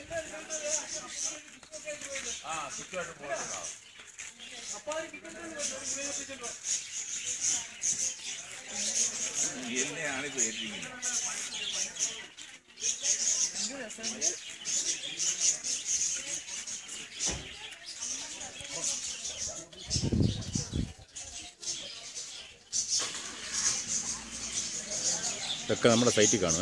എന്നെയാണ് ഇത് ഏറ്റിരിക്കുന്നത് ഇതൊക്കെ നമ്മുടെ സൈറ്റിൽ കാണുമേ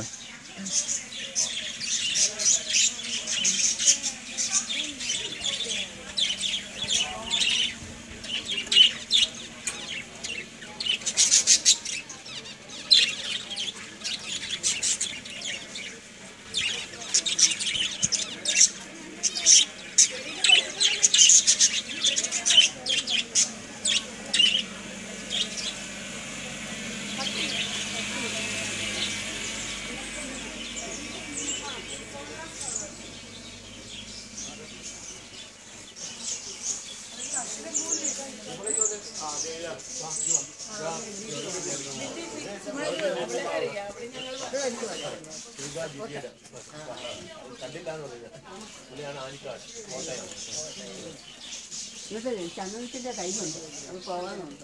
ഇവിടെ ചന്ദനത്തിന്റെ കൈമുണ്ട് അത് പോകാനുണ്ട്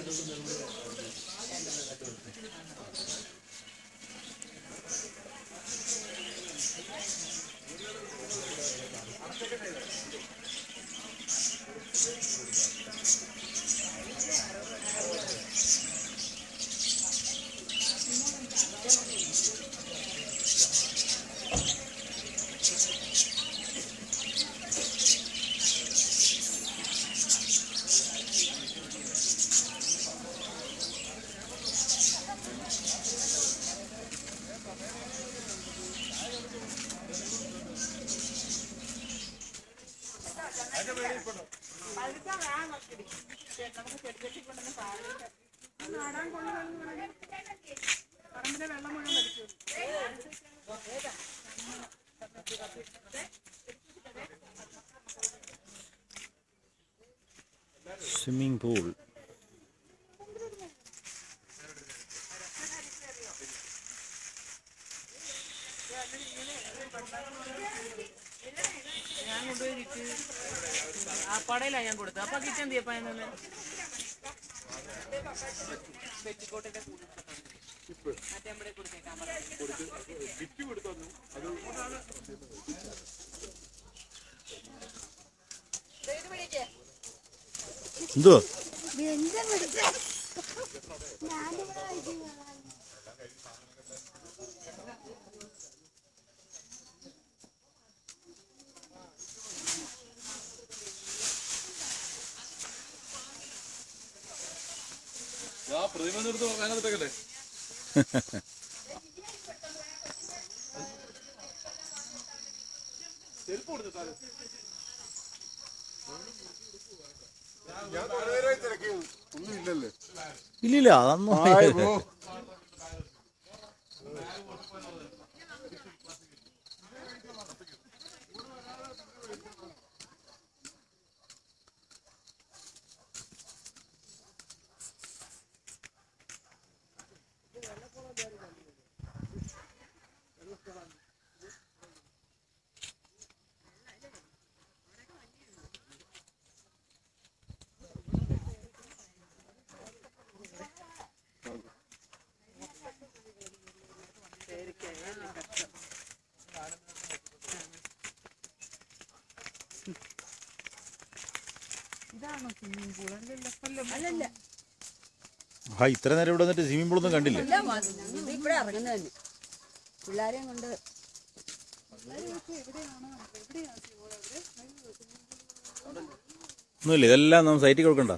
സ്വിമ്മിംഗ് പൂൾ ഞാൻ കൊണ്ടുപോയി കിറ്റ് ആ പടയിലാണ് ഞാൻ കൊടുത്തത് അപ്പൊ കിറ്റ് എന്ത് ചെയ്യപ്പാ എന്നെ പെറ്റിക്കോട്ടിന്റെ കൂടെ മറ്റേ നമ്മുടെ കൊടുത്തേക്കാൻ പറഞ്ഞു എന്തുവാ എന്താ പിടിച്ച ഞാനിവിടെ ഇരിക്കുന്നതാണ്. ഇല്ലില്ല അതൊന്നും അല്ലല്ല ആ ഇത്ര നേരം ഇവിടെ വന്നിട്ട് സ്വിമ്മിംഗ് പൂളൊന്നും കണ്ടില്ല എല്ലാം ഇത് ഇവിടെ ഇറങ്ങുന്നത് തന്നെ പിള്ളേരെയും കൊണ്ട് ഒന്നുമില്ല ഇതെല്ലാം നമ്മൾ സൈറ്റിൽ കൊടുക്കണ്ട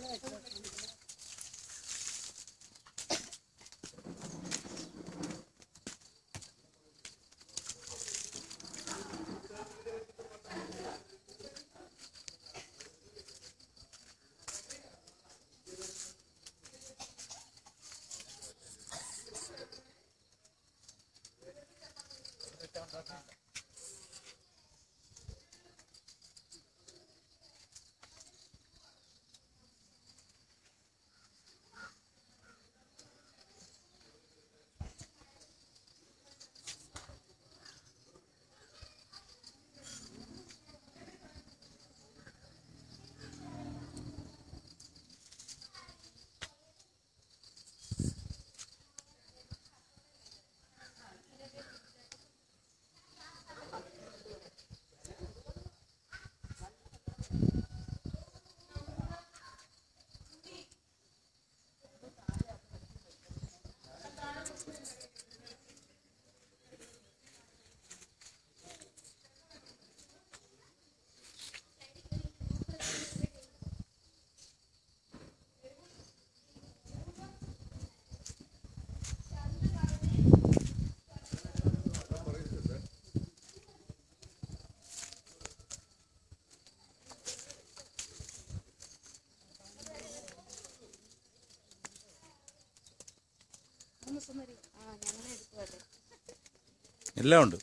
എല്ലാം ഉണ്ട്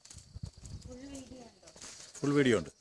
ഫുൾ വീഡിയോ ഉണ്ട്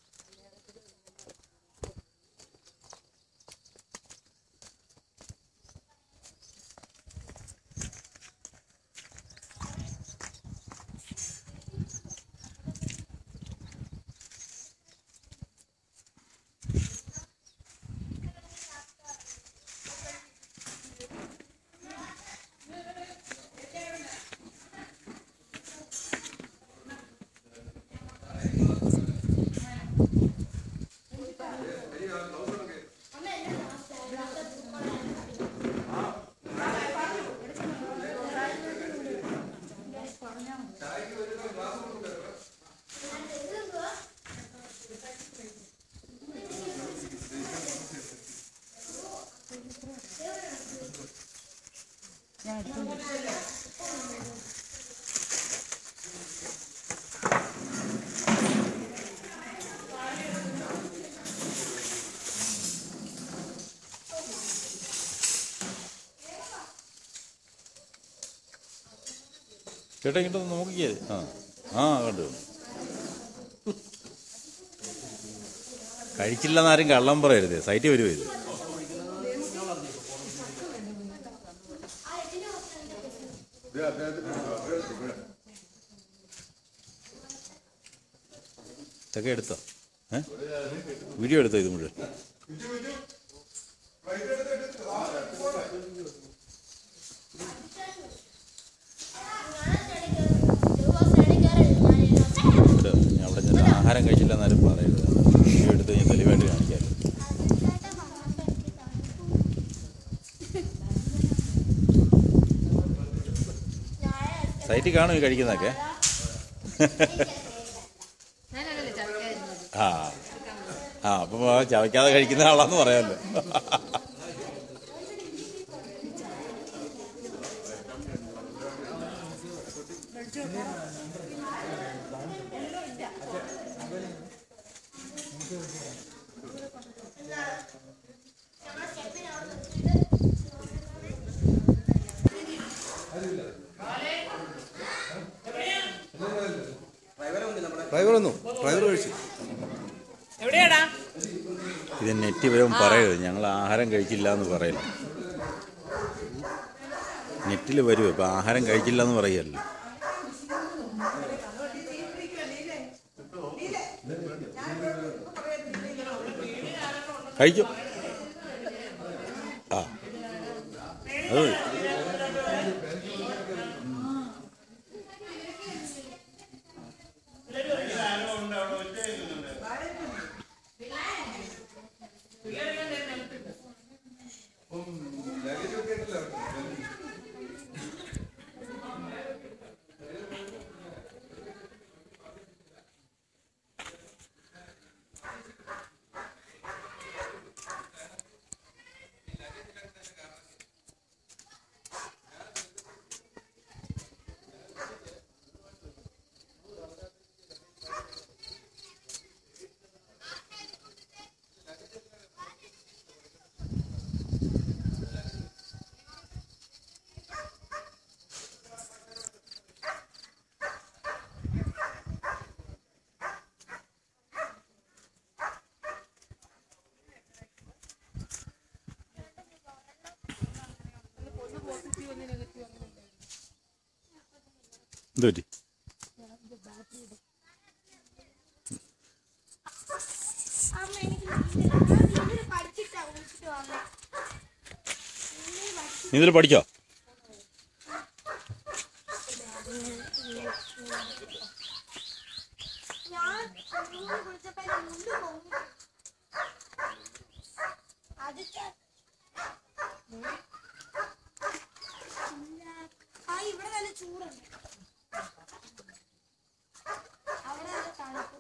ചേട്ടാ ഇങ്ങോട്ട് നോക്കിയേ ആ ആ കണ്ടു കഴിച്ചില്ലെന്നാരും കള്ളം പറയരുത് സൈറ്റ് വരുമോ ഇത് ഇതൊക്കെ എടുത്തോ ഏ വീഡിയോ എടുത്തോ ഇത് മുഴുവൻ ഇവിടെ ഞാൻ അവിടെ ചെന്ന് ആഹാരം കഴിച്ചില്ലെന്നാരും പറയരുത് വീഡിയോ എടുത്ത് ഞാൻ തെളിവായിട്ട് കാണിക്കാം സൈറ്റിൽ കാണും ഈ കഴിക്കുന്നതൊക്കെ ആ ആ അപ്പം ചവയ്ക്കാതെ കഴിക്കുന്ന ആളാന്ന് പറയാമല്ലോ ഡ്രൈവർ വന്നു ഡ്രൈവർ കഴിച്ചു എവിടെയാടാ ഇത് നെറ്റ് വരും പറയരുത് ഞങ്ങൾ ആഹാരം കഴിച്ചില്ല എന്ന് പറയില്ല നെറ്റിൽ വരും ഇപ്പം ആഹാരം കഴിച്ചില്ല എന്ന് പറയല്ലോ കഴിച്ചു ആ അത് മതി. ഒന്ന് പോസിറ്റീവ് ഒന്ന് നെഗറ്റീവ് അങ്ങനെ എന്ത് പറ്റി അമ്മ എനിക്ക് ഇതിൽ പഠിച്ചിട്ടാ വിളിച്ചിട്ട് വന്നേ നീ ഇതിൽ പഠിച്ചോ ഞാൻ സ്കൂളിൽ വിളിച്ചപ്പോ എന്റെ മുണ്ട് പൊങ്ങി അത് ചെ- ഇല്ല. ആ ഇവിടെ നല്ല ചൂടുണ്ട് അവിടെ നല്ല തണുപ്പ്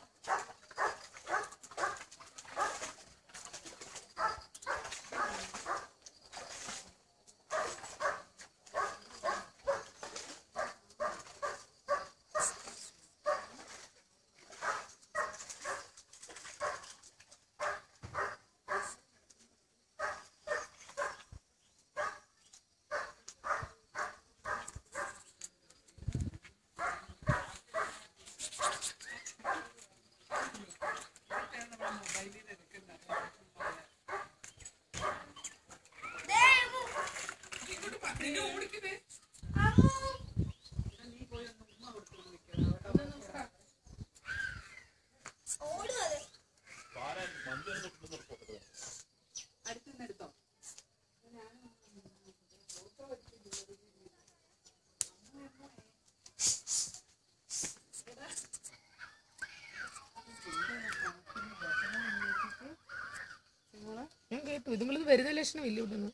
ഓടുന്നത് ഞാൻ കേട്ടു ഇതുമ്പോൾ വരുന്ന ലക്ഷണം ഇല്ല ഇവിടുന്ന്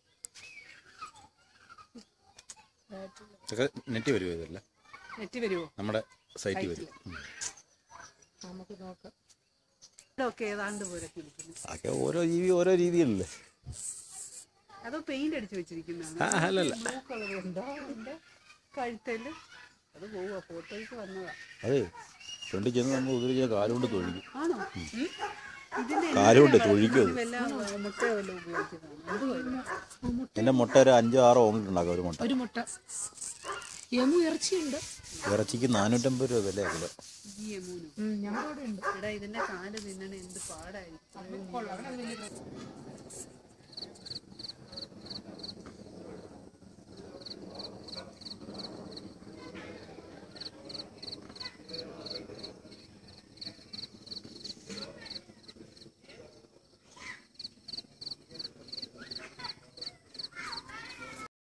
ഇതൊക്കെ നെറ്റ് വരുമോ ഇതല്ല നെറ്റ് വരുമോ നമ്മുടെ സൈറ്റിൽ വരും ഉം. നമുക്ക് നോക്കാം ഇതൊക്കെ ഏതാണ്ട് പോലെ ഇരിക്കുന്നു അതൊക്കെ ഓരോ ജീവി ഓരോ രീതിയിലല്ലേ അതോ പെയിന്റ് അടിച്ചു വെച്ചിരിക്കുന്നതാണ് ആ അല്ലല്ല ബ്ലൂ കളർ എന്താ അതിന്റെ കഴുത്തല് അത് പോവാ ഫോട്ടോയ്ക്ക് വന്നതാ അതെ ഫ്രണ്ടിൽ ചെന്ന് നമ്മൾ ഉതിരി ഞാൻ കാലുകൊണ്ട് തൊഴിക്കും ആണോ ഇതിന്റെ കാലുകൊണ്ട് തൊഴിക്കും അത് വല്ല മുട്ടയോ വല്ലതും ഉപയോഗിച്ചതാണ് എന്തുവാ എൻ്റെ മുട്ട ഒരു അഞ്ചോ ആറോ ഓംലെറ്റ് ഉണ്ടാക്കാം ഒരു മുട്ട ഒരു മുട്ട യമു ഇറച്ചിയുണ്ട് ഇറച്ചിക്ക് നാനൂറ്റമ്പത് രൂപ വില കിലോ ഈ യമൂനോ എടാ ഇതിന്റെ കാല് തിന്നണ എന്ത് പാടായിരിക്കും